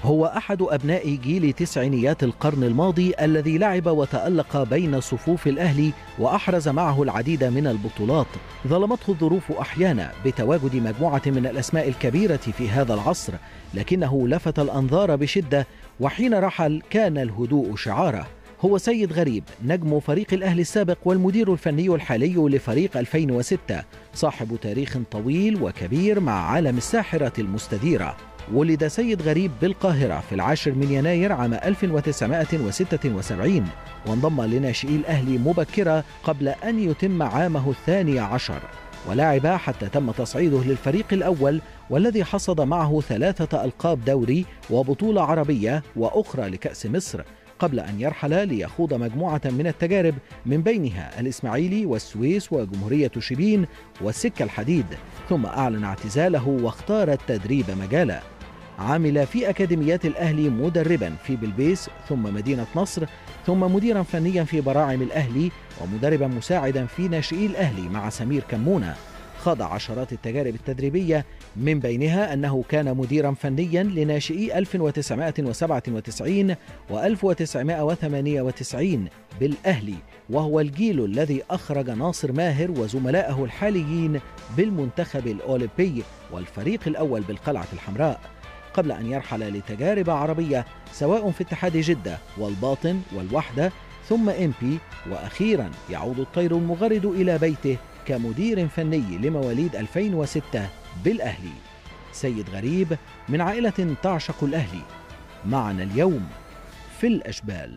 هو أحد أبناء جيل تسعينيات القرن الماضي الذي لعب وتألق بين صفوف الأهلي وأحرز معه العديد من البطولات ظلمته الظروف أحيانا بتواجد مجموعة من الأسماء الكبيرة في هذا العصر لكنه لفت الأنظار بشدة وحين رحل كان الهدوء شعاره هو سيد غريب نجم فريق الأهلي السابق والمدير الفني الحالي لفريق 2006 صاحب تاريخ طويل وكبير مع عالم الساحرة المستديرة ولد سيد غريب بالقاهرة في العاشر من يناير عام 1976 وانضم لناشئي الأهلي مبكرة قبل أن يتم عامه الثاني عشر ولعب حتى تم تصعيده للفريق الأول والذي حصد معه ثلاثة ألقاب دوري وبطولة عربية وأخرى لكأس مصر قبل أن يرحل ليخوض مجموعة من التجارب من بينها الإسماعيلي والسويس وجمهورية شبين والسكة الحديد ثم أعلن اعتزاله واختار التدريب مجالا عمل في أكاديميات الأهلي مدربا في بلبيس ثم مدينة نصر ثم مديرا فنيا في براعم الأهلي ومدربا مساعدا في ناشئي الأهلي مع سمير كمونة خاض عشرات التجارب التدريبية من بينها أنه كان مديرا فنيا لناشئي 1997 و 1998 بالأهلي وهو الجيل الذي أخرج ناصر ماهر وزملائه الحاليين بالمنتخب الأولمبي والفريق الأول بالقلعة الحمراء قبل أن يرحل لتجارب عربية سواء في اتحاد جدة والباطن والوحدة ثم إمبي وأخيرا يعود الطير المغرد إلى بيته كمدير فني لمواليد 2006 بالأهلي سيد غريب من عائلة تعشق الأهلي معنا اليوم في الأشبال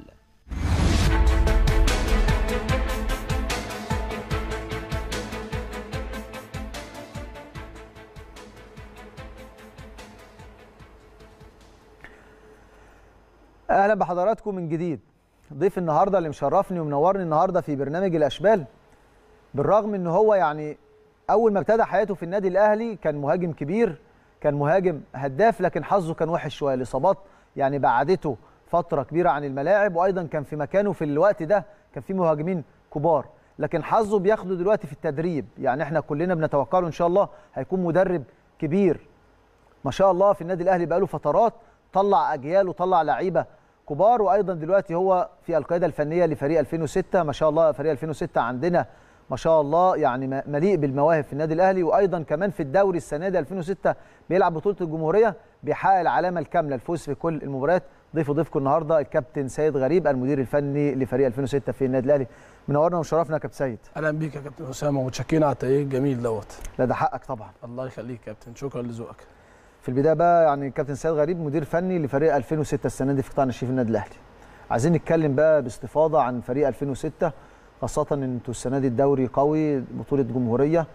اهلا بحضراتكم من جديد ضيف النهارده اللي مشرفني ومنورني النهارده في برنامج الاشبال بالرغم ان هو يعني اول ما ابتدى حياته في النادي الاهلي كان مهاجم كبير كان مهاجم هداف لكن حظه كان وحش شويه الاصابات يعني بعدته فتره كبيره عن الملاعب وايضا كان في مكانه في الوقت ده كان في مهاجمين كبار لكن حظه بياخده دلوقتي في التدريب يعني احنا كلنا بنتوقع له ان شاء الله هيكون مدرب كبير ما شاء الله في النادي الاهلي بقاله فترات طلع اجيال وطلع لعيبه كبار وايضا دلوقتي هو في القياده الفنيه لفريق 2006 ما شاء الله فريق 2006 عندنا ما شاء الله يعني مليء بالمواهب في النادي الاهلي وايضا كمان في الدوري السنه دي 2006 بيلعب بطوله الجمهوريه بيحقق العلامه الكامله الفوز في كل المباريات ضيف ضيفكم النهارده الكابتن سيد غريب المدير الفني لفريق 2006 في النادي الاهلي منورنا وشرفنا يا كابتن سيد اهلا بيك يا كابتن اسامه ومتشكرين على التأييد الجميل دوت لا ده حقك طبعا الله يخليك يا كابتن شكرا لذوقك في البدايه بقى يعني كابتن سيد غريب مدير فني لفريق 2006 السنه دي في قطاع الناشئين النادي الاهلي عايزين نتكلم بقى باستفاضه عن فريق 2006 خاصه ان انتوا السنه دي الدوري قوي بطوله جمهوريه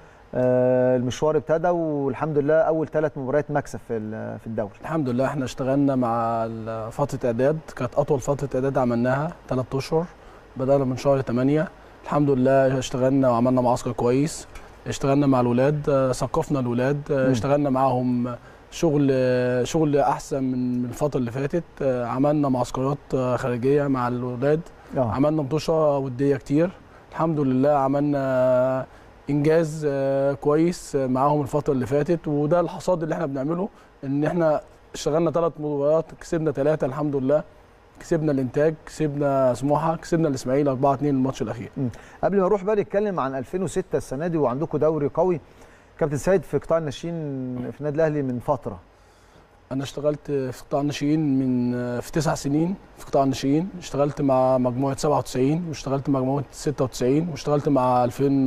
آه المشوار ابتدى والحمد لله اول ثلاث مباريات مكسب في في الدوري الحمد لله احنا اشتغلنا مع فتره اعداد كانت اطول فتره اعداد عملناها ثلاث اشهر بدانا من شهر 8 الحمد لله اشتغلنا وعملنا معسكر كويس اشتغلنا مع الولاد ثقفنا الولاد اشتغلنا معاهم شغل شغل احسن من الفتره اللي فاتت عملنا معسكرات خارجيه مع الولاد آه. عملنا مطوشه وديه كتير الحمد لله عملنا انجاز كويس معاهم الفتره اللي فاتت وده الحصاد اللي احنا بنعمله ان احنا اشتغلنا ثلاث مباريات كسبنا ثلاثه الحمد لله كسبنا الانتاج كسبنا سموحه كسبنا الاسماعيلي 4 2 الماتش الاخير م. قبل ما اروح بقى نتكلم عن 2006 السنه دي وعندكم دوري قوي كابتن سيد في قطاع الناشئين في النادي الاهلي من فتره انا اشتغلت في قطاع الناشئين من في تسع سنين في قطاع الناشئين اشتغلت مع مجموعه 97 واشتغلت مع مجموعه 96 واشتغلت مع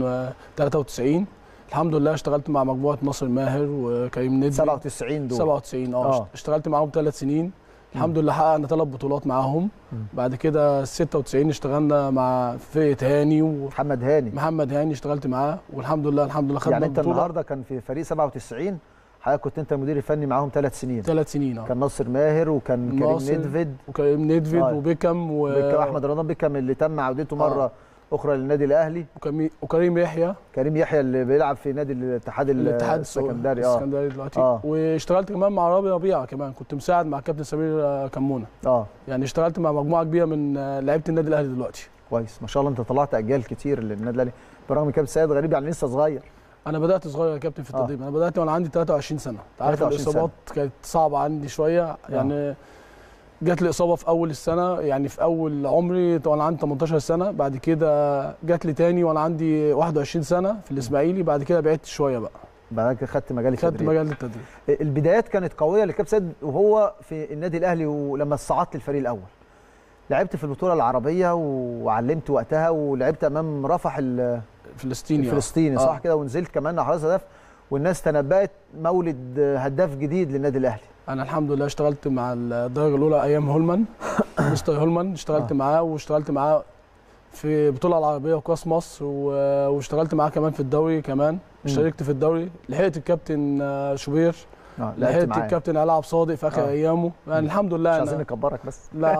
2093 الحمد لله اشتغلت مع مجموعه ناصر ماهر وكريم ندبي 97 دول 97 اه آه. اشتغلت معاهم ثلاث سنين الحمد لله حققنا ثلاث بطولات معاهم بعد كده 96 اشتغلنا مع فرقه هاني محمد هاني ومحمد هاني اشتغلت معاه والحمد لله الحمد لله خدنا يعني انت البطولة. النهارده كان في فريق 97 حضرتك كنت انت المدير الفني معاهم ثلاث سنين ثلاث سنين اه كان ناصر ماهر وكان كريم ناصر ندفد وكريم ندفد آه. وبيكم و... بيكم احمد رمضان بيكم اللي تم عودته مره آه. اخرى للنادي الاهلي وكمي... وكريم يحيى كريم يحيى اللي بيلعب في نادي الاتحاد الاتحاد السكندري اه السكندري دلوقتي آه. واشتغلت كمان مع رامي ربيعه كمان كنت مساعد مع كابتن سمير آه، كمونه اه يعني اشتغلت مع مجموعه كبيره من آه، لعيبه النادي الاهلي دلوقتي كويس ما شاء الله انت طلعت اجيال كتير للنادي الاهلي برغم كابتن سيد غريب يعني لسه صغير انا بدات صغير يا كابتن في آه. التدريب انا بدات وانا عندي 23 سنه انت عارف 23 الاصابات كانت صعبه عندي شويه يعني جات لي اصابه في اول السنه يعني في اول عمري وانا عندي 18 سنه بعد كده جات لي تاني وانا عندي 21 سنه في الاسماعيلي بعد كده بعدت شويه بقى بعد كده خدت مجال خدت التدريب مجال التدريب البدايات كانت قويه لكابتن سيد وهو في النادي الاهلي ولما صعدت الفريق الاول لعبت في البطوله العربيه وعلمت وقتها ولعبت امام رفح ال- فلسطيني آه. الفلسطيني صح آه. كده ونزلت كمان حراس هدف والناس تنبأت مولد هداف جديد للنادي الاهلي انا الحمد لله اشتغلت مع الدرجه الاولى ايام هولمان مستر هولمان اشتغلت آه. معاه واشتغلت معاه في البطوله العربيه وكاس مصر و- واشتغلت معاه كمان في الدوري كمان اشتركت في الدوري لحقت الكابتن آه، شوبير آه، لعبت لحقت معاه الكابتن علاء عبد صادق في اخر آه. ايامه يعني الحمد لله مش أنا عايزين نكبرك بس لا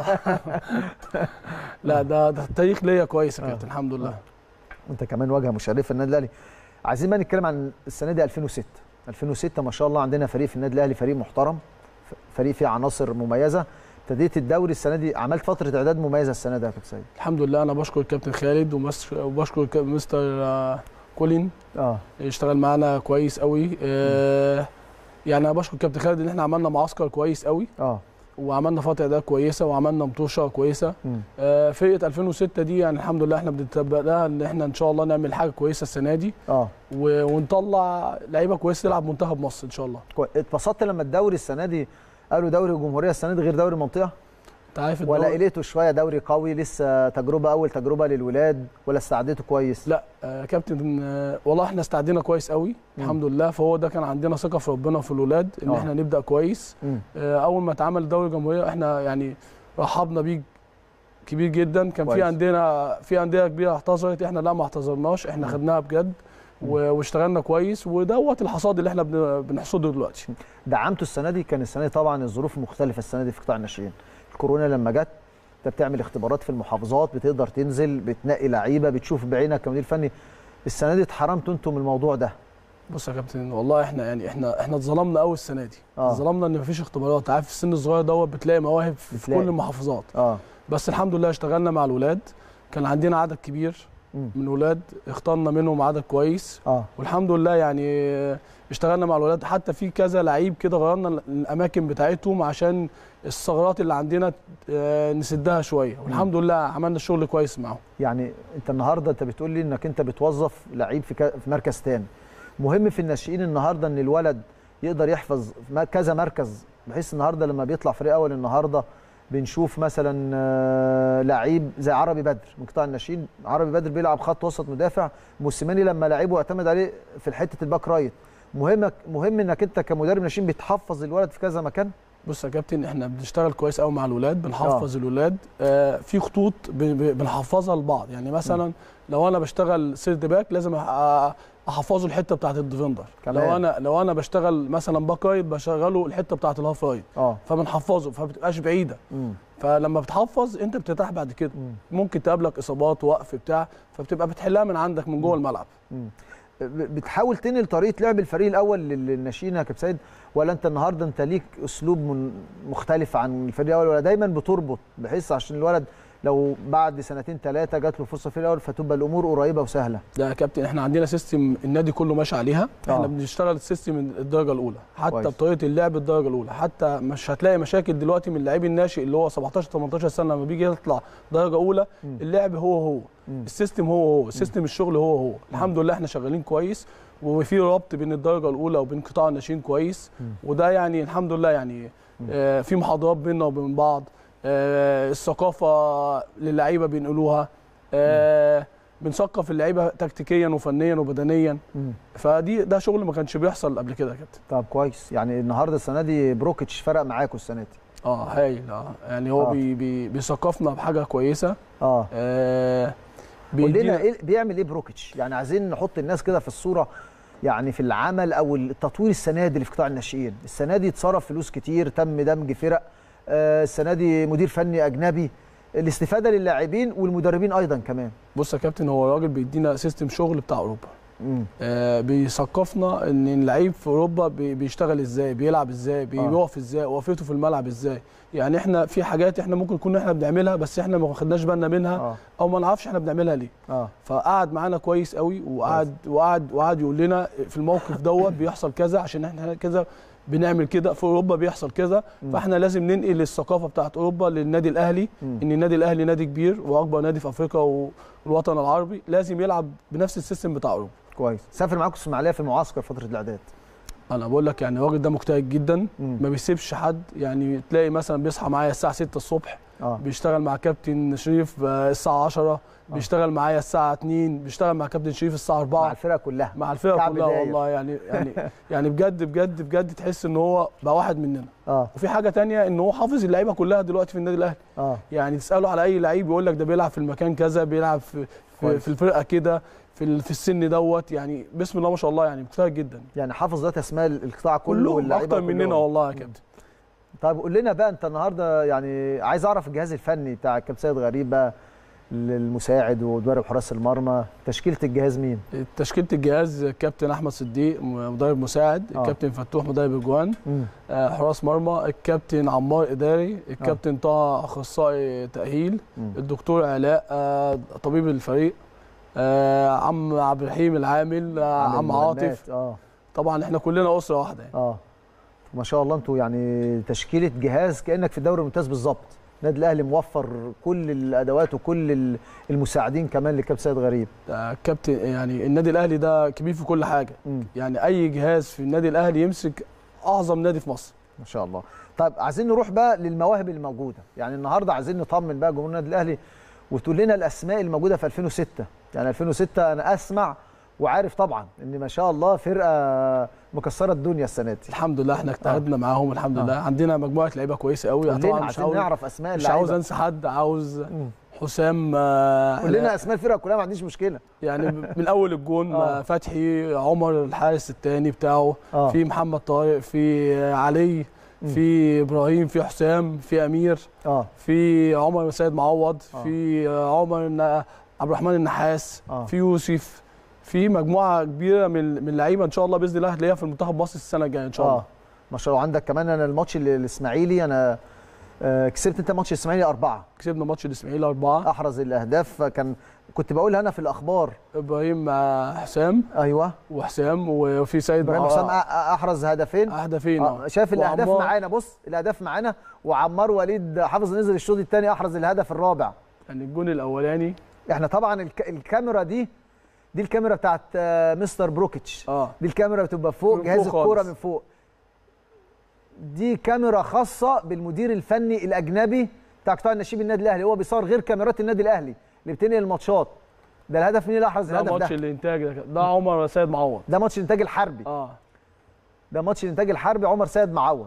لا ده ده التاريخ ليا كويس يا آه. كابتن الحمد لله وانت كمان واجهه مشرفه النادي الاهلي عايزين بقى نتكلم عن السنه دي 2006 2006 ما شاء الله عندنا فريق في النادي الاهلي فريق محترم ف- فريق فيه عناصر مميزه ابتديت الدوري السنه دي عملت فتره اعداد مميزه السنه دي يا كابتن سيد الحمد لله انا بشكر الكابتن خالد ومس- وبشكر الك- مستر آه، كولين اه اشتغل معانا كويس قوي آه، يعني انا بشكر الكابتن خالد ان احنا عملنا معسكر كويس قوي اه وعملنا فتره اداء كويسه وعملنا مطوشه كويسه مم. آه، فرقه 2006 دي يعني الحمد لله احنا بنتبع لها ان احنا ان شاء الله نعمل حاجه كويسه السنه دي اه و- ونطلع لعيبه كويسه تلعب منتخب مصر ان شاء الله كويس. اتبسطت لما الدوري السنه دي قالوا دوري الجمهوريه السنه دي غير دوري المنطقه انت عارف ولا الدوري- قليته شويه دوري قوي لسه تجربه اول تجربه للولاد ولا استعديته كويس لا آه، كابتن آه، والله احنا استعدينا كويس قوي مم. الحمد لله فهو ده كان عندنا ثقه في ربنا وفي الاولاد ان آه. احنا نبدا كويس مم. آه، اول ما اتعمل دوري الجمهوريه احنا يعني رحبنا بيه كبير جدا كان كويس. في عندنا في انديه كبيره اعتذرت احنا لا ما اعتذرناش احنا مم. خدناها بجد و- واشتغلنا كويس ودوت الحصاد اللي احنا بن- بنحصده دلوقتي دعمته السنه دي كان السنه دي طبعا الظروف مختلفه السنه دي في قطاع الناشئين الكورونا لما جت انت بتعمل اختبارات في المحافظات بتقدر تنزل بتنقي لعيبه بتشوف بعينك كمدير فني السنه دي اتحرمتوا انتوا من الموضوع ده بص يا كابتن والله احنا يعني احنا احنا اتظلمنا قوي السنه دي آه. اتظلمنا ان مفيش اختبارات عارف السن الصغير دوت بتلاقي مواهب في بتلاقي. كل المحافظات اه بس الحمد لله اشتغلنا مع الولاد كان عندنا عدد كبير مم. من ولاد اخترنا منهم عدد كويس اه والحمد لله يعني اشتغلنا مع الولاد حتى في كذا لعيب كده غيرنا الاماكن بتاعتهم عشان الثغرات اللي عندنا آه، نسدها شويه والحمد لله عملنا شغل كويس معاهم يعني انت النهارده انت بتقول لي انك انت بتوظف لعيب في ك- في مركز تاني مهم في الناشئين النهارده ان الولد يقدر يحفظ م- كذا مركز بحيث النهارده لما بيطلع فريق اول النهارده بنشوف مثلا آه، لعيب زي عربي بدر من قطاع الناشئين عربي بدر بيلعب خط وسط مدافع موسيماني لما لعبه اعتمد عليه في حته الباك رايت مهم مهم انك انت كمدرب ناشئين بتحفظ الولد في كذا مكان بص يا كابتن احنا بنشتغل كويس قوي مع الولاد بنحفظ الولاد آه في خطوط ب- ب- بنحفظها لبعض يعني مثلا لو انا بشتغل سيرد باك لازم أح- احفظه الحته بتاعت الديفندر كمان. لو انا لو انا بشتغل مثلا باك رايت بشغله الحته بتاعت الهاف رايت اه فبنحفظه فبتبقاش بعيده امم فلما بتحفظ انت بترتاح بعد كده ممكن تقابلك اصابات وقف بتاع فبتبقى بتحلها من عندك من جوه الملعب مم. ب- بتحاول تنقل طريقه لعب الفريق الاول لل- للناشئين يا كابتن سيد ولا انت النهارده انت ليك اسلوب من مختلف عن الفريق الاول ولا دايما بتربط بحيث عشان الولد لو بعد سنتين ثلاثه جات له فرصه في الفريق الاول فتبقى الامور قريبه وسهله ده يا كابتن احنا عندنا سيستم النادي كله ماشي عليها آه. احنا بنشتغل السيستم الدرجه الاولى حتى كويس. بطريقه اللعب الدرجه الاولى حتى مش هتلاقي مشاكل دلوقتي من اللاعب الناشئ اللي هو 17 18 سنه لما بيجي يطلع درجه اولى مم. اللعب هو هو مم. السيستم هو هو السيستم الشغل هو هو الحمد لله احنا شغالين كويس وفي ربط بين الدرجه الاولى وبين قطاع الناشئين كويس مم. وده يعني الحمد لله يعني آه في محاضرات بيننا وبين بعض آه الثقافه للعيبه بينقلوها آه بنثقف اللعيبه تكتيكيا وفنيا وبدنيا مم. فدي ده شغل ما كانش بيحصل قبل كده يا كابتن طب كويس يعني النهارده السنه دي بروكيتش فرق معاكم السنه دي اه هايل اه يعني هو آه. بي بي بيثقفنا بحاجه كويسه اه آه قول لنا بيدينا إيه بيعمل ايه بروكيتش يعني عايزين نحط الناس كده في الصوره يعني في العمل او التطوير السنه دي اللي في قطاع الناشئين السنه دي اتصرف فلوس كتير تم دمج فرق آه، السنه دي مدير فني اجنبي الاستفاده للاعبين والمدربين ايضا كمان بص يا كابتن هو الراجل بيدينا سيستم شغل بتاع اوروبا مم. آه، بيثقفنا ان اللعيب في اوروبا بي- بيشتغل ازاي بيلعب ازاي بيقف ازاي وقفته في الملعب ازاي يعني احنا في حاجات احنا ممكن نكون احنا بنعملها بس احنا ما خدناش بالنا منها اه او ما نعرفش احنا بنعملها ليه اه فقعد معانا كويس قوي وقعد وقعد وقعد يقول لنا في الموقف دوت بيحصل كذا عشان احنا كذا بنعمل كده في اوروبا بيحصل كذا مم. فاحنا لازم ننقل الثقافه بتاعت اوروبا للنادي الاهلي مم. ان النادي الاهلي نادي كبير واكبر نادي في افريقيا والوطن العربي لازم يلعب بنفس السيستم بتاع اوروبا كويس سافر معاكم اسماعيليه في المعسكر فتره الاعداد انا بقول لك يعني الراجل ده مجتهد جدا مم. ما بيسيبش حد يعني تلاقي مثلا بيصحى معايا الساعه 6 الصبح اه بيشتغل مع كابتن شريف آه، الساعه 10 بيشتغل معايا الساعه 2 بيشتغل مع كابتن شريف الساعه 4 مع الفرقه كلها مع الفرقه كعب كلها داير. والله يعني يعني يعني بجد بجد بجد تحس ان هو بقى واحد مننا اه وفي حاجه تانية ان هو حافظ اللعيبه كلها دلوقتي في النادي الاهلي اه يعني تساله على اي لعيب يقول لك ده بيلعب في المكان كذا بيلعب في في, كويس. في الفرقه كده في ال- في السن دوت يعني بسم الله ما شاء الله يعني مجتهد جدا يعني حافظ دلوقتي اسماء القطاع كله كلهم واللعيبه اكتر مننا كلهم. والله يا كابتن طيب قول لنا بقى انت النهارده يعني عايز اعرف الجهاز الفني بتاع الكابتن سيد غريب بقى المساعد ومدرب حراس المرمى تشكيله الجهاز مين؟ تشكيله الجهاز كابتن احمد صديق مدرب مساعد آه. الكابتن فتوح مدرب اجوان مم. آه، حراس مرمى الكابتن عمار اداري الكابتن طه اخصائي تاهيل مم. الدكتور علاء آه، طبيب الفريق آه، عم عبد الرحيم العامل آه، عامل عم مهمات. عاطف اه طبعا احنا كلنا اسره واحده يعني اه ما شاء الله انتوا يعني تشكيله جهاز كانك في الدوري الممتاز بالظبط النادي الاهلي موفر كل الادوات وكل ال- المساعدين كمان للكابتن سيد غريب آه، كابتن يعني النادي الاهلي ده كبير في كل حاجه مم. يعني اي جهاز في النادي الاهلي يمسك اعظم نادي في مصر ما شاء الله طيب عايزين نروح بقى للمواهب الموجوده يعني النهارده عايزين نطمن بقى جمهور النادي الاهلي وتقول لنا الاسماء الموجوده في 2006 يعني 2006 انا اسمع وعارف طبعا ان ما شاء الله فرقه مكسره الدنيا السنه دي الحمد لله احنا اجتهدنا معاهم الحمد آه. لله عندنا مجموعه لعيبه كويسه قوي قول لنا طبعا مش عايزين عاوز نعرف اسماء مش عاوز اللعيبه انسى حد عاوز مم. حسام آه، قول لنا اسماء الفرقه كلها ما عنديش مشكله يعني من اول الجون آه. آه. فتحي عمر الحارس الثاني بتاعه اه في محمد طارق في علي مم. في ابراهيم في حسام في امير اه في عمر سيد معوض آه. في عمر الن- عبد الرحمن النحاس آه. في يوسف في مجموعه كبيره من من اللعيبه ان شاء الله باذن الله هتلاقيها في المنتخب مصر السنه الجايه ان شاء الله اه ما شاء الله عندك كمان انا الماتش ال- الاسماعيلي انا آه كسبت انت ماتش الاسماعيلي اربعه كسبنا ماتش الاسماعيلي اربعه احرز الاهداف كان كنت بقول انا في الاخبار ابراهيم مع حسام ايوه وحسام وفي سيد ابراهيم مع- حسام أ- أ- احرز هدفين هدفين آه، شاف الاهداف وعمار- معانا بص الاهداف معانا وعمار وليد حافظ نزل الشوط الثاني احرز الهدف الرابع يعني الجون الاولاني احنا طبعا الك... الكاميرا دي دي الكاميرا بتاعت آه، مستر بروكيتش اه دي الكاميرا بتبقى فوق من جهاز فوق الكوره خالص. من فوق دي كاميرا خاصه بالمدير الفني الاجنبي بتاع قطاع النشيب النادي الاهلي هو بيصور غير كاميرات النادي الاهلي اللي بتنقل الماتشات ده الهدف مين اللي احرز ده الهدف ماتش ده الانتاج ده ده عمر سيد معوض ده ماتش الانتاج الحربي اه ده ماتش الانتاج الحربي عمر سيد معوض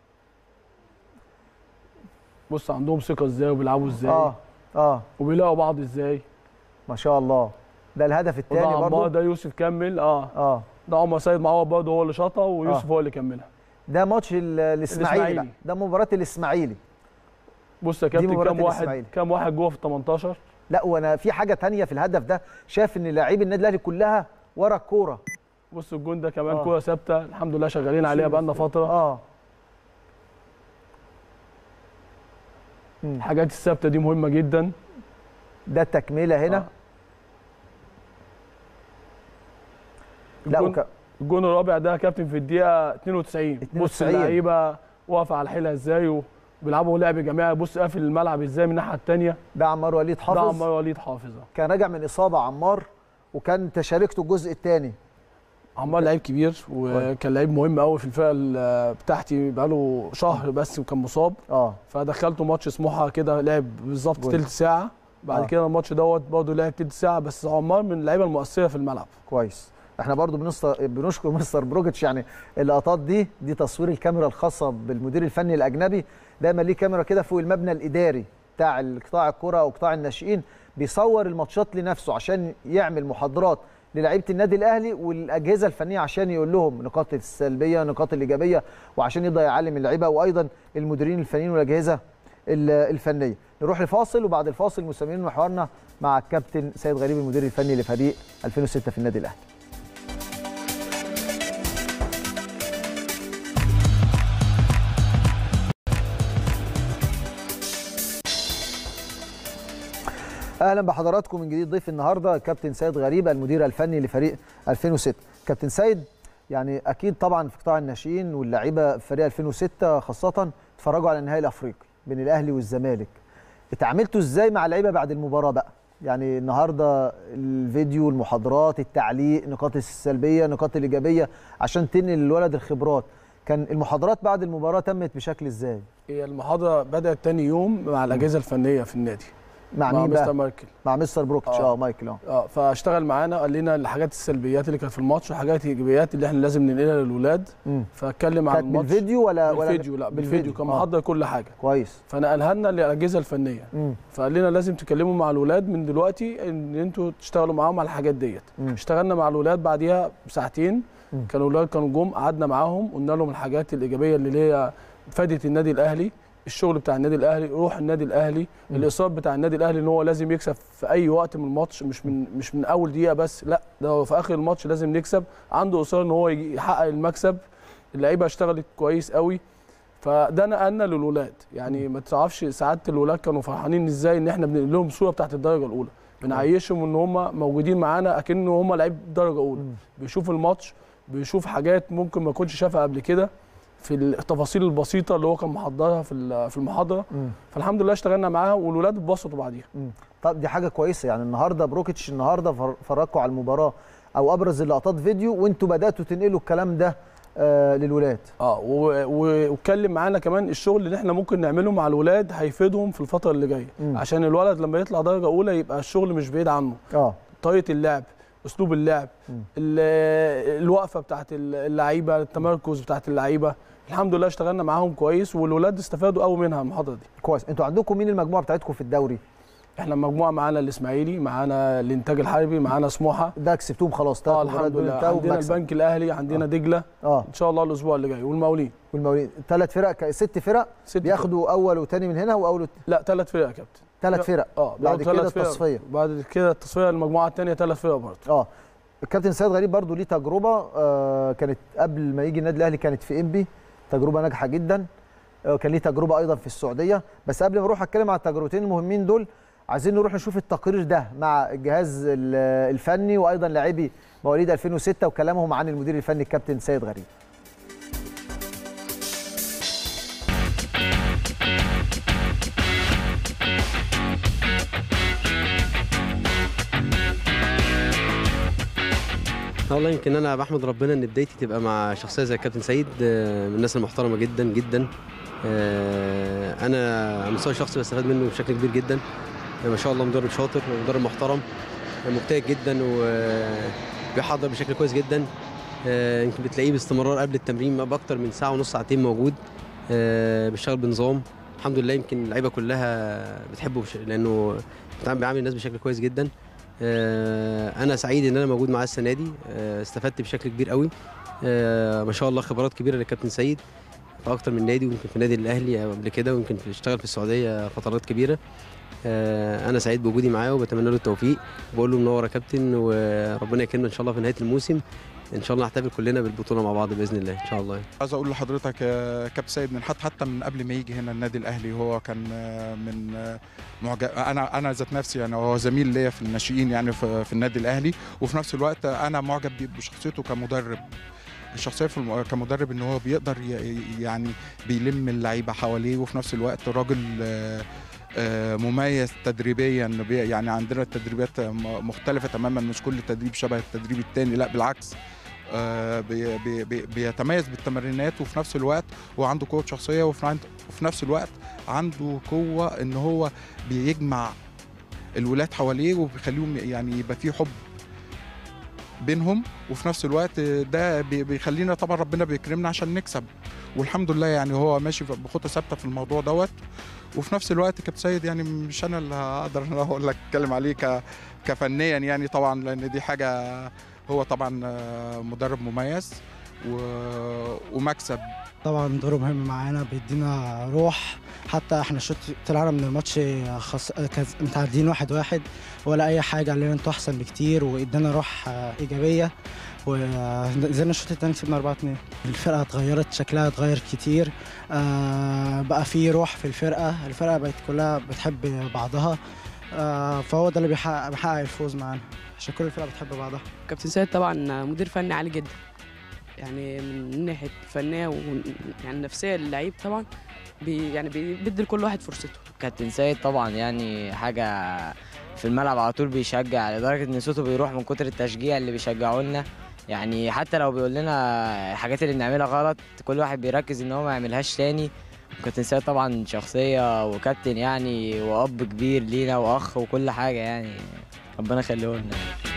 بص عندهم ثقه ازاي وبيلعبوا ازاي اه اه وبيلاقوا بعض ازاي ما شاء الله ده الهدف وده الثاني عمار برضه ده يوسف كمل اه اه ده عمر سيد معوض برضه هو اللي شاطها ويوسف آه. هو اللي كملها ده ماتش ال- الاسماعيلي بقى. الإسماعيلي. ده مباراه الاسماعيلي بص يا دي كابتن مباراة كام واحد الإسماعيلي. كام واحد جوه في ال 18 لا وانا في حاجه تانية في الهدف ده شايف ان لاعبي النادي الاهلي كلها ورا الكوره بص الجون ده كمان آه. كوره ثابته الحمد لله شغالين عليها بقالنا فتره اه مم. الحاجات الثابته دي مهمه جدا ده التكمله هنا آه. لا الجون, وك... الجون الرابع ده يا كابتن في الدقيقه 92 بص 92. اللعيبه واقفه على حيلها ازاي وبيلعبوا لعب جماعي بص قافل الملعب ازاي من الناحيه الثانيه ده عمار وليد ده حافظ عمار وليد حافظ كان راجع من اصابه عمار وكان انت شاركته الجزء الثاني عمار لعيب كبير وكان لعيب مهم قوي في الفرقه ال- بتاعتي بقاله شهر بس وكان مصاب اه فدخلته ماتش سموحه كده لعب بالظبط جول. تلت ساعه بعد آه. كده الماتش دوت برضه لعب تلت ساعه بس عمار من اللعيبه المؤثره في الملعب كويس احنا برضو بنصر... بنشكر مستر بروجيتش يعني اللقطات دي دي تصوير الكاميرا الخاصه بالمدير الفني الاجنبي دايما ليه كاميرا كده فوق المبنى الاداري بتاع قطاع الكره او قطاع الناشئين بيصور الماتشات لنفسه عشان يعمل محاضرات للعيبه النادي الاهلي والاجهزه الفنيه عشان يقول لهم نقاط السلبيه نقاط الايجابيه وعشان يقدر يعلم اللعيبه وايضا المديرين الفنيين والاجهزه ال- الفنيه نروح لفاصل وبعد الفاصل مستمرين محورنا مع الكابتن سيد غريب المدير الفني لفريق 2006 في النادي الاهلي اهلا بحضراتكم من جديد ضيف النهارده كابتن سيد غريب المدير الفني لفريق 2006 كابتن سيد يعني اكيد طبعا في قطاع الناشئين واللعيبه في فريق 2006 خاصه اتفرجوا على النهائي الافريقي بين الاهلي والزمالك اتعاملتوا ازاي مع اللعيبه بعد المباراه بقى يعني النهارده الفيديو المحاضرات التعليق النقاط السلبيه النقاط الايجابيه عشان تنقل للولد الخبرات كان المحاضرات بعد المباراه تمت بشكل ازاي هي المحاضره بدات تاني يوم مع الاجهزه الفنيه في النادي مع, مع مين مستر بقى ماركل مع مستر بروكتش آه. اه مايكل اه اه فاشتغل معانا قال لنا الحاجات السلبيات اللي كانت في الماتش والحاجات الايجابيات اللي احنا لازم ننقلها للولاد مم. فاتكلم عن كانت الماتش بالفيديو ولا ولا بالفيديو لا بالفيديو كان آه. محضر كل حاجه كويس فنقلها لنا للاجهزه الفنيه مم. فقال لنا لازم تكلموا مع الولاد من دلوقتي ان انتوا تشتغلوا معاهم على الحاجات ديت مم. اشتغلنا مع الولاد بعديها بساعتين مم. كانوا الولاد كانوا جم قعدنا معاهم قلنا لهم الحاجات الايجابيه اللي هي فادت النادي الاهلي الشغل بتاع النادي الاهلي روح النادي الاهلي مم. الاصرار بتاع النادي الاهلي ان هو لازم يكسب في اي وقت من الماتش مش من مش من اول دقيقه بس لا ده هو في اخر الماتش لازم نكسب عنده اصرار ان هو يجي- يحقق المكسب اللعيبه اشتغلت كويس قوي فده نقلنا للولاد يعني ما تعرفش ساعات الولاد كانوا فرحانين ازاي ان احنا بنقول لهم صوره بتاعت الدرجه الاولى بنعيشهم ان هم موجودين معانا اكن هم لعيب درجه اولى مم. بيشوف الماتش بيشوف حاجات ممكن ما يكونش شافها قبل كده في التفاصيل البسيطه اللي هو كان محضرها في ال- في المحاضره مم. فالحمد لله اشتغلنا معاها والولاد اتبسطوا بعديها مم. طب دي حاجه كويسه يعني النهارده بروكيتش النهارده فر- فرجكوا على المباراه او ابرز اللقطات فيديو وانتوا بداتوا تنقلوا الكلام ده آه للولاد اه و- و- واتكلم معانا كمان الشغل اللي احنا ممكن نعمله مع الولاد هيفيدهم في الفتره اللي جايه مم. عشان الولد لما يطلع درجه اولى يبقى الشغل مش بعيد عنه اه طريقه اللعب اسلوب اللعب مم. ال- الوقفه بتاعت اللعيبه التمركز بتاعت اللعيبه الحمد لله اشتغلنا معاهم كويس والولاد استفادوا قوي منها المحاضره دي كويس انتوا عندكم مين المجموعه بتاعتكم في الدوري احنا مجموعه معانا الاسماعيلي معانا الانتاج الحربي معانا سموحه ده كسبتوهم خلاص اه ثلاث مباريات الحمد دول لله انتهوا عندنا بمكسب. البنك الاهلي عندنا آه. دجله اه ان شاء الله الاسبوع اللي جاي والمقاولين والمقاولين ثلاث فرق ك- ست فرق ست بياخدوا اول وثاني من هنا واول وت- لا ثلاث فرق يا كابتن ثلاث فرق اه بعد بياخدوا كده ثلاث فرق. التصفية. بعد كده التصفيه المجموعه الثانيه ثلاث فرق برضه اه الكابتن سيد غريب برضو ليه تجربه آه كانت قبل ما يجي النادي الاهلي كانت في انبي تجربه ناجحه جدا آه كان ليه تجربه ايضا في السعوديه بس قبل ما اروح اتكلم على التجربتين المهمين دول عايزين نروح نشوف التقرير ده مع الجهاز ال- الفني وايضا لاعبي مواليد 2006 وكلامهم عن المدير الفني الكابتن سيد غريب والله يمكن انا بحمد ربنا ان بدايتي تبقى مع شخصيه زي الكابتن سيد آه، من الناس المحترمه جدا جدا آه، انا على المستوى الشخصي بستفاد منه بشكل كبير جدا آه، ما شاء الله مدرب شاطر ومدرب محترم آه، مجتهد جدا وبيحضر بشكل كويس جدا آه، يمكن بتلاقيه باستمرار قبل التمرين باكتر من ساعه ونص ساعتين موجود آه، بيشتغل بنظام الحمد لله يمكن اللعيبه كلها بتحبه بش... لانه بيتعامل بيعامل الناس بشكل كويس جدا آه، انا سعيد ان انا موجود معاه السنه دي آه، استفدت بشكل كبير قوي آه، ما شاء الله خبرات كبيره للكابتن سيد في اكتر من نادي ويمكن في النادي الاهلي قبل كده ويمكن في اشتغل في السعوديه فترات كبيره آه، انا سعيد بوجودي معاه وبتمنى له التوفيق بقول له منور يا كابتن وربنا يكرمنا ان شاء الله في نهايه الموسم ان شاء الله نحتفل كلنا بالبطوله مع بعض باذن الله ان شاء الله عايز اقول لحضرتك يا كابتن سيد من حتى حتى من قبل ما يجي هنا النادي الاهلي هو كان آه، من آه، معجب انا انا ذات نفسي يعني هو زميل ليا في الناشئين يعني في, في النادي الاهلي وفي نفس الوقت انا معجب بيه- بشخصيته كمدرب الشخصيه في الم... كمدرب ان هو بيقدر ي... يعني بيلم اللعيبه حواليه وفي نفس الوقت راجل آه، آه، مميز تدريبيا بي- يعني عندنا التدريبات م- مختلفه تماما مش كل تدريب شبه التدريب التاني لا بالعكس آه، بي بي بي بيتميز بالتمرينات وفي نفس الوقت هو عنده قوه شخصيه وفي, عند وفي نفس الوقت عنده قوه ان هو بيجمع الولاد حواليه وبيخليهم يعني يبقى في حب بينهم وفي نفس الوقت ده بي- بيخلينا طبعا ربنا بيكرمنا عشان نكسب والحمد لله يعني هو ماشي بخطه ثابته في الموضوع دوت وفي نفس الوقت كابتن سيد يعني مش انا اللي هقدر أنا اقول لك اتكلم عليه ك كفنيا يعني طبعا لان دي حاجه هو طبعا آه، مدرب مميز و... ومكسب طبعا دوره مهم معانا بيدينا روح حتى احنا شوط طلعنا من الماتش خص... كان متعادلين واحد واحد ولا اي حاجه قال لنا انتوا احسن بكتير وادانا روح آه، ايجابيه ونزلنا الشوط الثاني كسبنا 4 2 الفرقه اتغيرت شكلها اتغير كتير آه، بقى في روح في الفرقه الفرقه بقت كلها بتحب بعضها آه، فهو ده اللي بيحقق بيحقق الفوز معانا عشان كل الفرق بتحب بعضها كابتن سيد طبعا مدير فني عالي جدا يعني من ناحيه فنيه و يعني نفسيه للعيب طبعا بي يعني بي- بيدي لكل واحد فرصته كابتن سيد طبعا يعني حاجة في الملعب على طول بيشجع لدرجة إن صوته بيروح من كتر التشجيع اللي بيشجعوا لنا يعني حتى لو بيقول لنا الحاجات اللي بنعملها غلط كل واحد بيركز إن هو ما يعملهاش تاني كابتن سيد طبعا شخصية وكابتن يعني وأب كبير لينا وأخ وكل حاجة يعني ربنا يخليه لنا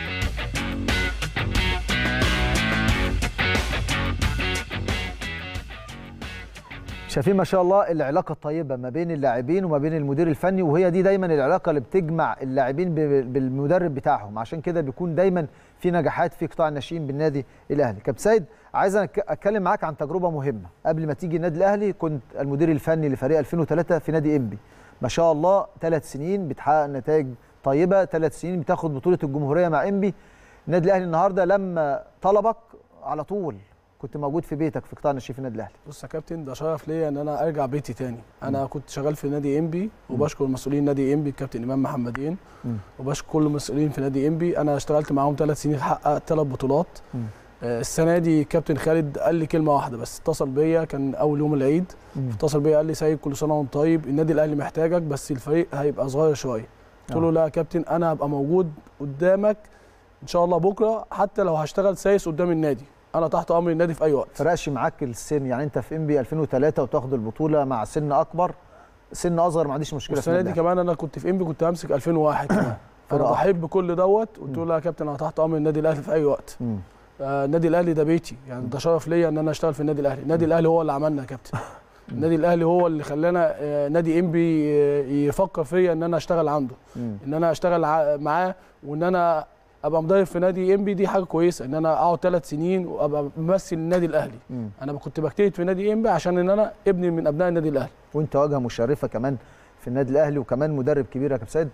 شايفين ما شاء الله العلاقه الطيبه ما بين اللاعبين وما بين المدير الفني وهي دي دايما العلاقه اللي بتجمع اللاعبين ب- بالمدرب بتاعهم عشان كده بيكون دايما في نجاحات في قطاع الناشئين بالنادي الاهلي كابتن سيد عايز أنا أك- اتكلم معاك عن تجربه مهمه قبل ما تيجي النادي الاهلي كنت المدير الفني لفريق 2003 في نادي انبي ما شاء الله ثلاث سنين بتحقق نتائج طيبه ثلاث سنين بتاخد بطوله الجمهوريه مع انبي النادي الاهلي النهارده لما طلبك على طول كنت موجود في بيتك في قطاع الناشئين في النادي الاهلي بص يا كابتن ده شرف ليا ان انا ارجع بيتي تاني انا كنت شغال في نادي انبي وبشكر مسؤولين نادي انبي الكابتن امام محمدين مم. وبشكر كل المسؤولين في نادي انبي انا اشتغلت معاهم ثلاث سنين حققت ثلاث بطولات مم. آه، السنه دي كابتن خالد قال لي كلمه واحده بس اتصل بيا كان اول يوم العيد اتصل بيا قال لي سيد كل سنه وانت طيب النادي الاهلي محتاجك بس الفريق هيبقى صغير شويه قلت له آه. لا يا كابتن انا هبقى موجود قدامك ان شاء الله بكره حتى لو هشتغل سايس قدام النادي انا تحت امر النادي في اي وقت فرقش معاك السن يعني انت في انبي 2003 وتاخد البطوله مع سن اكبر سن اصغر ما عنديش مشكله في والسنه دي النادي كمان انا كنت في انبي كنت همسك 2001 كمان انا فرقة. بحب كل دوت قلت له لا يا كابتن انا تحت امر النادي الاهلي في اي وقت مم. آه، النادي الاهلي ده بيتي يعني ده شرف ليا ان انا اشتغل في النادي الاهلي النادي الاهلي هو اللي عملنا يا كابتن النادي الاهلي هو اللي خلانا آه، نادي انبي آه، يفكر فيا ان انا اشتغل عنده مم. ان انا اشتغل ع- معاه وان انا ابقى مدرب في نادي انبي دي حاجه كويسه ان انا اقعد ثلاث سنين وابقى ممثل النادي الاهلي مم. انا كنت بجتهد في نادي انبي عشان ان انا ابني من ابناء النادي الاهلي وانت واجهه مشرفه كمان في النادي الاهلي وكمان مدرب كبير يا كابتن سيد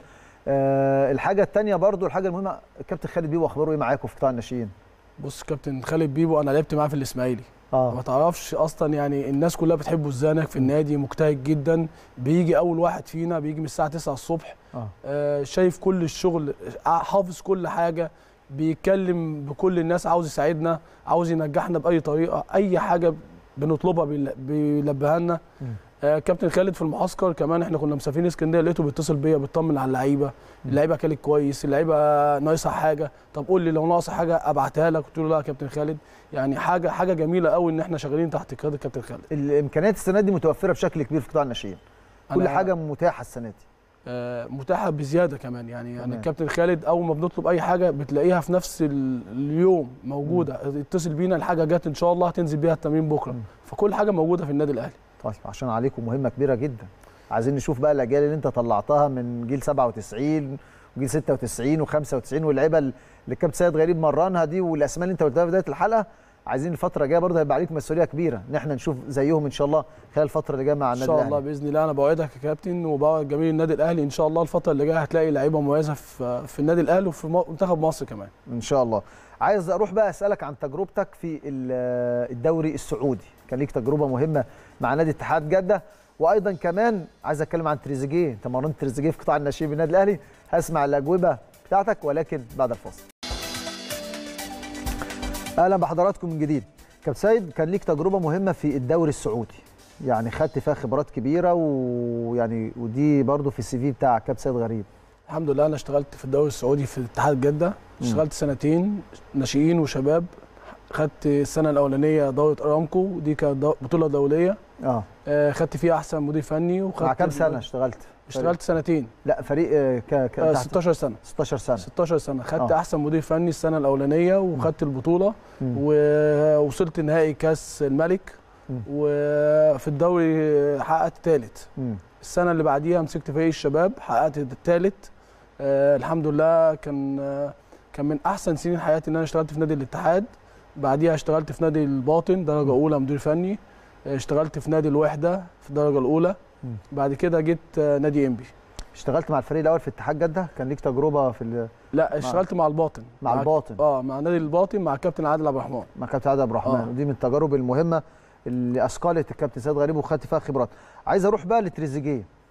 آه الحاجه الثانيه برضو الحاجه المهمه الكابتن خالد بيبو اخباره ايه معاكم في قطاع الناشئين بص كابتن خالد بيبو انا لعبت معاه في الاسماعيلي ما اه تعرفش اصلا يعني الناس كلها بتحبه ازاي هناك في النادي مجتهد جدا بيجي اول واحد فينا بيجي من الساعه 9 الصبح اه آه شايف كل الشغل حافظ كل حاجه بيتكلم بكل الناس عاوز يساعدنا عاوز ينجحنا باي طريقه اي حاجه بنطلبها بيل- بيلبيها لنا مم. آه كابتن خالد في المعسكر كمان احنا كنا مسافرين اسكندريه لقيته بيتصل بيا بيطمن على اللعيبه اللعيبه كانت كويس اللعيبه ناقصها حاجه طب قول لي لو ناقصه حاجه ابعتها لك قلت له لا يا كابتن خالد يعني حاجه حاجه جميله قوي ان احنا شغالين تحت قياده كابتن خالد الامكانيات السنه دي متوفره بشكل كبير في قطاع الناشئين كل أنا- حاجه متاحه السنه دي آه، متاحه بزياده كمان يعني يعني تمام. الكابتن خالد اول ما بنطلب اي حاجه بتلاقيها في نفس ال- اليوم موجوده اتصل بينا الحاجه جت ان شاء الله هتنزل بيها التمرين بكره مم. فكل حاجه موجوده في النادي الاهلي طيب عشان عليكم مهمه كبيره جدا عايزين نشوف بقى الاجيال اللي انت طلعتها من جيل 97 وجيل 96 و95 واللعيبه اللي الكابتن سيد غريب مرنها دي والاسماء اللي انت قلتها في بدايه الحلقه عايزين الفتره الجايه برضه هيبقى عليك مسؤوليه كبيره ان احنا نشوف زيهم ان شاء الله خلال الفتره اللي جايه مع ان النادي شاء الله الاهلي باذن الله انا بوعدك يا كابتن وبوعد جميع النادي الاهلي ان شاء الله الفتره اللي جايه هتلاقي لعيبه مميزه في في النادي الاهلي وفي م- منتخب مصر كمان ان شاء الله عايز اروح بقى اسالك عن تجربتك في ال- الدوري السعودي كان ليك تجربه مهمه مع نادي اتحاد جده وايضا كمان عايز اتكلم عن تريزيجيه انت مرنت تريزيجيه في قطاع الناشئين بالنادي الاهلي هسمع الاجوبه بتاعتك ولكن بعد الفاصل اهلا بحضراتكم من جديد كابتن سيد كان ليك تجربه مهمه في الدوري السعودي يعني خدت فيها خبرات كبيره ويعني ودي برضو في السي في بتاع كابتن سيد غريب الحمد لله انا اشتغلت في الدوري السعودي في اتحاد جده اشتغلت سنتين ناشئين وشباب خدت السنه الاولانيه دوره ارامكو دي كانت دو- بطوله دوليه اه آه، خدت فيها احسن مدير فني وخدت مع كام سنه اشتغلت اشتغلت سنتين لا فريق آه، ك... ك... آه، تحت 16 سنه 16 سنه 16 سنه خدت آه. احسن مدير فني السنه الاولانيه وخدت البطوله مم. ووصلت نهائي كاس الملك مم. وفي الدوري حققت ثالث مم. السنه اللي بعديها مسكت فريق الشباب حققت الثالث آه الحمد لله كان آه كان من احسن سنين حياتي ان انا اشتغلت في نادي الاتحاد بعديها اشتغلت في نادي الباطن درجه اولى مدير فني آه، اشتغلت في نادي الوحده في الدرجه الاولى مم. بعد كده جيت آه، نادي انبي اشتغلت مع الفريق الاول في اتحاد جده كان ليك تجربه في ال- لا اشتغلت مع الباطن مع الباطن اه مع نادي الباطن مع الكابتن عادل عبد الرحمن مع كابتن عادل عبد الرحمن آه. ودي من التجارب المهمه اللي اثقلت الكابتن سيد غريب وخدت فيها خبرات عايز اروح بقى لتريزيجيه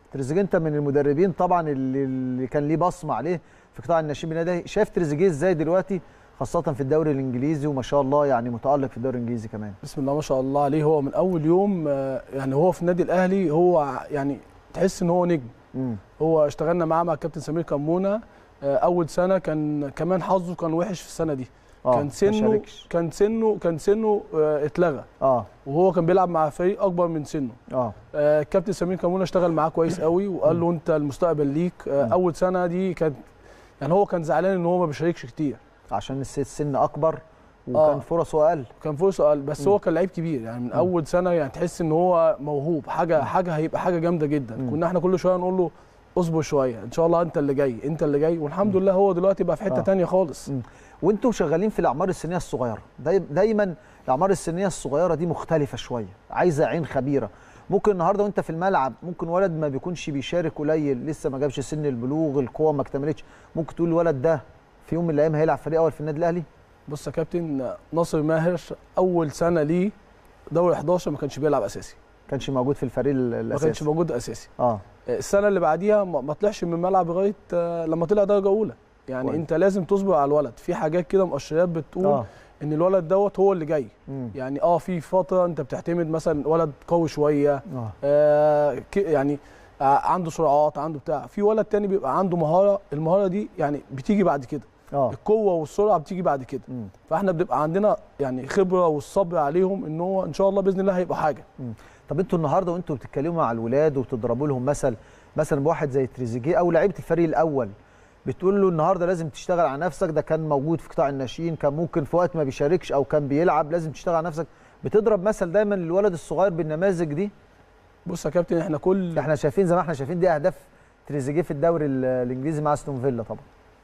تريزيجيه انت من المدربين طبعا اللي, اللي كان ليه بصمه عليه في قطاع الناشئين بالنادي الأهلي. شايف تريزيجيه ازاي دلوقتي خاصه في الدوري الانجليزي وما شاء الله يعني متالق في الدوري الانجليزي كمان بسم الله ما شاء الله عليه هو من اول يوم آه، يعني هو في النادي الاهلي هو ع- يعني تحس ان هو نجم امم هو اشتغلنا معاه مع الكابتن سمير كمونه آه، اول سنه كان كمان حظه كان وحش في السنه دي كان ما سنه شاركش. كان سنه كان سنه آه، اتلغى اه وهو كان بيلعب مع فريق اكبر من سنه اه آه، الكابتن سمير كمونه اشتغل معاه كويس قوي وقال له انت المستقبل ليك آه، مم. اول سنه دي كانت يعني هو كان زعلان ان هو ما بيشاركش كتير عشان الس- السن اكبر وكان آه. فرصه اقل كان فرصه قال بس مم. هو كان لعيب كبير يعني من اول سنه يعني تحس ان هو موهوب حاجه حاجه هيبقى حاجه جامده جدا مم. كنا احنا كل شويه نقول له اصبر شويه ان شاء الله انت اللي جاي انت اللي جاي والحمد لله هو دلوقتي بقى في حته آه. تانية خالص مم. وانتم شغالين في الاعمار السنيه الصغيره داي- دايما الاعمار السنيه الصغيره دي مختلفه شويه عايزه عين خبيره ممكن النهارده وانت في الملعب ممكن ولد ما بيكونش بيشارك قليل لسه ما جابش سن البلوغ القوه ما اكتملتش ممكن تقول الولد ده في يوم من الايام هيلعب فريق اول في النادي الاهلي بص يا كابتن ناصر ماهر اول سنه ليه دوري 11 ما كانش بيلعب اساسي كانش موجود في الفريق ال- ما الاساسي كانش موجود اساسي اه السنه اللي بعديها ما ما طلعش من الملعب لغايه آه، لما طلع درجه اولى يعني كويس. انت لازم تصبر على الولد في حاجات كده مؤشرات بتقول اه ان الولد دوت هو اللي جاي مم. يعني اه في فتره انت بتعتمد مثلا ولد قوي شويه اه آه ك- يعني آه عنده سرعات عنده بتاع في ولد تاني بيبقى عنده مهاره المهاره دي يعني بتيجي بعد كده اه القوه والسرعه بتيجي بعد كده مم. فاحنا بنبقى عندنا يعني خبره والصبر عليهم ان هو ان شاء الله باذن الله هيبقى حاجه طب انتوا النهارده وانتوا بتتكلموا مع الولاد وبتضربوا لهم مثل مثلا بواحد زي تريزيجيه او لعيبه الفريق الاول بتقول له النهارده لازم تشتغل على نفسك ده كان موجود في قطاع الناشئين كان ممكن في وقت ما بيشاركش او كان بيلعب لازم تشتغل على نفسك بتضرب مثل دايما للولد الصغير بالنماذج دي بص يا كابتن احنا كل احنا شايفين زي ما احنا شايفين دي اهداف تريزيجيه في الدوري ال- الانجليزي مع استون فيلا طبعا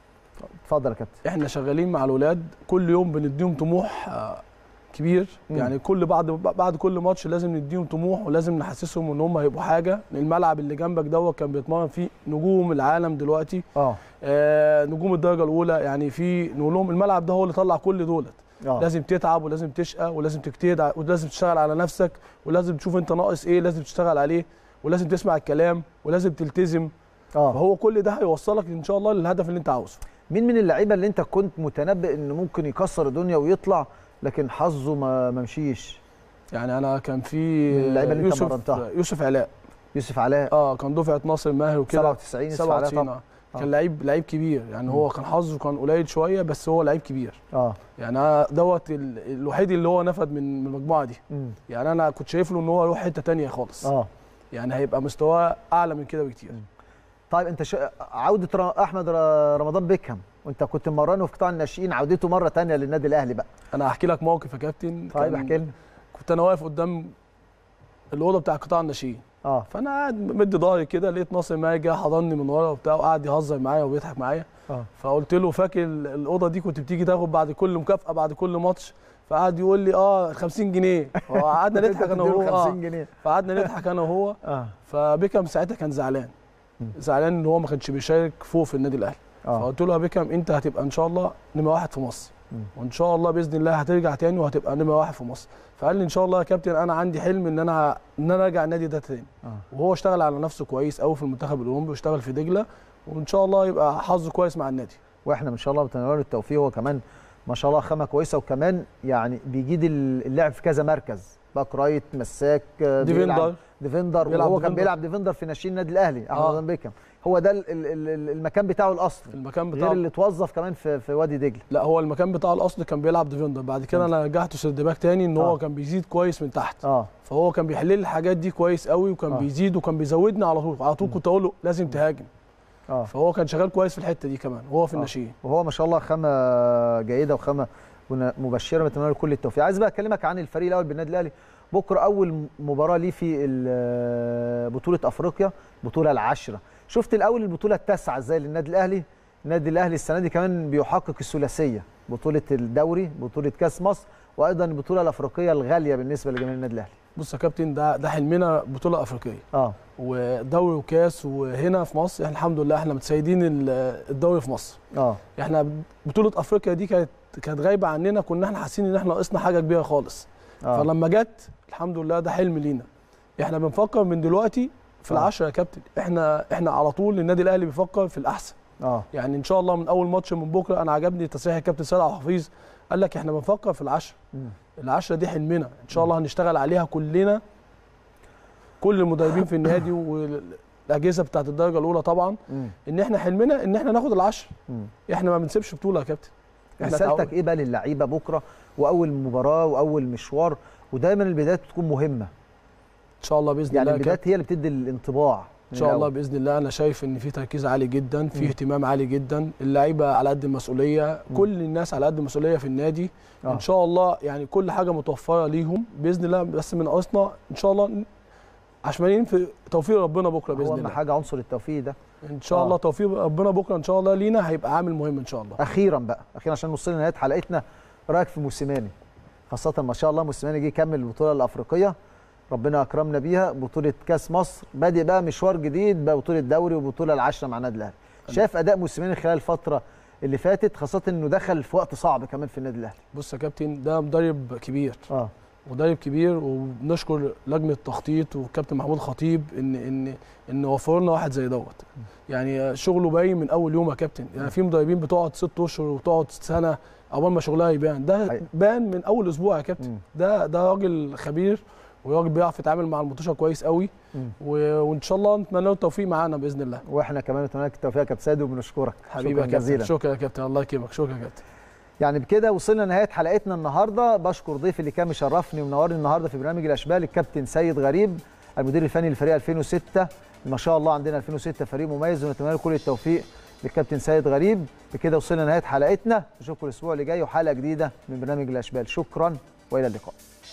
اتفضل يا كابتن احنا شغالين مع الاولاد كل يوم بنديهم طموح آه، كبير مم. يعني كل بعد بعد كل ماتش لازم نديهم طموح ولازم نحسسهم ان هم هيبقوا حاجه الملعب اللي جنبك دوت كان بيتمرن فيه نجوم العالم دلوقتي اه آه نجوم الدرجه الاولى يعني في نقول لهم الملعب ده هو اللي طلع كل دولت اه لازم تتعب ولازم تشقى ولازم تجتهد ع- ولازم تشتغل على نفسك ولازم تشوف انت ناقص ايه لازم تشتغل عليه ولازم تسمع الكلام ولازم تلتزم اه فهو كل ده هيوصلك ان شاء الله للهدف اللي انت عاوزه مين من اللعيبه اللي انت كنت متنبئ انه ممكن يكسر الدنيا ويطلع لكن حظه ما ما مشيش يعني انا كان في من اللعيبة اللي انت يوسف مرنتها. يوسف علاء يوسف علاء اه كان دفعه ناصر ماهر وكده 97 يوسف علاء 97 طبعا آه. آه. كان لعيب لعيب كبير يعني مم. هو كان حظه كان قليل شويه بس هو لعيب كبير اه يعني أنا دوت ال- الوحيد اللي هو نفد من من المجموعه دي مم. يعني انا كنت شايف له ان هو يروح حته تانية خالص اه يعني هيبقى مستواه اعلى من كده بكتير طيب انت شا... عوده ر... احمد ر... رمضان بيكهام وانت كنت مرنه في قطاع الناشئين عودته مره تانية للنادي الاهلي بقى انا هحكي لك موقف يا كابتن طيب كان- احكي لنا كنت انا واقف قدام الاوضه بتاع قطاع الناشئين اه فانا قاعد مدي ظهري كده لقيت ناصر ماهر جه حضني من ورا وبتاع وقعد يهزر معايا وبيضحك معايا اه فقلت له فاكر ال- الاوضه دي كنت بتيجي تاخد بعد كل مكافاه بعد كل ماتش فقعد يقول لي اه 50 جنيه وقعدنا انت نضحك انا تديله وهو 50 اه جنيه فقعدنا نضحك انا وهو اه فبيكم ساعتها كان زعلان مم. زعلان ان هو ما كانش بيشارك فوق في النادي الاهلي اه فقلت له يا بيكم انت هتبقى ان شاء الله نمره واحد في مصر مم. وان شاء الله باذن الله هترجع تاني وهتبقى نمره واحد في مصر فقال لي ان شاء الله يا كابتن انا عندي حلم ان انا ان انا ارجع النادي ده تاني اه وهو اشتغل على نفسه كويس قوي في المنتخب الاولمبي واشتغل في دجله وان شاء الله يبقى حظه كويس مع النادي واحنا ان شاء الله بنتمنى له التوفيق هو كمان ما شاء الله خامه كويسه وكمان يعني بيجيد ال- اللعب في كذا مركز باك رايت مساك آه، بيلعب ديفندر ديفندر بيلعب وهو كان ديفندر. بيلعب ديفندر في ناشئين النادي الاهلي احمد آه. رمضان بيكهام هو ده ال- ال- ال- المكان بتاعه الاصلي المكان غير بتاعه اللي اتوظف كمان في في وادي دجله لا هو المكان بتاعه الاصلي كان بيلعب ديفندر بعد كده انا رجعته سيرد باك تاني ان آه. هو كان بيزيد كويس من تحت اه فهو كان بيحل لي الحاجات دي كويس قوي وكان آه. بيزيد وكان بيزودني على طول على طول كنت اقول له لازم تهاجم اه فهو كان شغال كويس في الحته دي كمان وهو في آه. الناشئين وهو ما شاء الله خامه جيده وخامه ون- مبشره بتمنى له كل التوفيق عايز بقى اكلمك عن الفريق الاول بالنادي الاهلي بكره اول مباراه ليه في ال- بطوله افريقيا البطوله العاشره شفت الاول البطوله التاسعه ازاي للنادي الاهلي النادي الاهلي السنه دي كمان بيحقق الثلاثيه بطوله الدوري بطوله كاس مصر وايضا البطوله الافريقيه الغاليه بالنسبه لجماهير النادي الاهلي بص يا كابتن ده ده حلمنا بطوله افريقيه اه ودوري وكاس وهنا في مصر احنا الحمد لله احنا متسيدين ال- الدوري في مصر اه احنا بطوله افريقيا دي كانت كانت غايبه عننا كنا احنا حاسين ان احنا ناقصنا حاجه كبيره خالص اه فلما جت الحمد لله ده حلم لينا احنا بنفكر من دلوقتي في آه. العشرة يا كابتن احنا احنا على طول النادي الاهلي بيفكر في الاحسن اه يعني ان شاء الله من اول ماتش من بكره انا عجبني تصريح الكابتن سيد عبد الحفيظ قال لك احنا بنفكر في العشرة مم. العشرة دي حلمنا ان شاء الله هنشتغل عليها كلنا كل المدربين في النادي والاجهزه بتاعت الدرجه الاولى طبعا مم. ان احنا حلمنا ان احنا ناخد العشرة مم. احنا ما بنسيبش بطوله يا كابتن احنا رسالتك تعود- ايه بقى للعيبه بكره واول مباراه واول مشوار ودايما البدايات بتكون مهمه ان شاء الله باذن يعني الله يا كابتن. البدايات هي اللي بتدي الانطباع ان شاء الله باذن الله انا شايف ان في تركيز عالي جدا مم. في اهتمام عالي جدا اللعيبه على قد المسؤوليه مم. كل الناس على قد المسؤوليه في النادي آه. ان شاء الله يعني كل حاجه متوفره ليهم باذن الله بس من ناقصنا ان شاء الله عشمانين في توفيق ربنا بكره باذن هو اهم الله حاجه عنصر التوفيق ده ان شاء آه. الله توفيق ربنا بكره ان شاء الله لينا هيبقى عامل مهم ان شاء الله اخيرا بقى اخيرا عشان نوصل لنهايه حلقتنا رايك في موسيماني خاصه ما شاء الله موسيماني جه يكمل البطوله الافريقيه ربنا اكرمنا بيها بطوله كاس مصر بادئ بقى مشوار جديد بقى بطوله دوري وبطوله العاشره مع النادي الاهلي شايف اداء موسيماني خلال الفتره اللي فاتت خاصه انه دخل في وقت صعب كمان في النادي الاهلي بص يا كابتن ده مدرب كبير اه مدرب كبير وبنشكر لجنه التخطيط والكابتن محمود خطيب ان ان ان وفروا لنا واحد زي دوت يعني شغله باين من اول يوم يا كابتن يعني في مدربين بتقعد ست اشهر وتقعد سنه اول ما شغلها يبان ده حقيقي. بان من اول اسبوع يا كابتن مم. ده ده راجل خبير وراجل بيعرف يتعامل مع المطوشه كويس قوي مم. و- وان شاء الله نتمنى له التوفيق معانا باذن الله واحنا كمان نتمنى لك التوفيق يا كابتن سيد وبنشكرك حبيبي شكرا يا كابتن جزيلا شكرا يا كابتن الله يكرمك شكرا يا كابتن يعني بكده وصلنا لنهايه حلقتنا النهارده بشكر ضيفي اللي كان مشرفني ومنورني النهارده في برنامج الاشبال الكابتن سيد غريب المدير الفني للفريق 2006 ما شاء الله عندنا 2006 فريق مميز ونتمنى له كل التوفيق للكابتن سيد غريب بكده وصلنا لنهايه حلقتنا نشوفكم الاسبوع اللي جاي وحلقه جديده من برنامج الاشبال شكرا والى اللقاء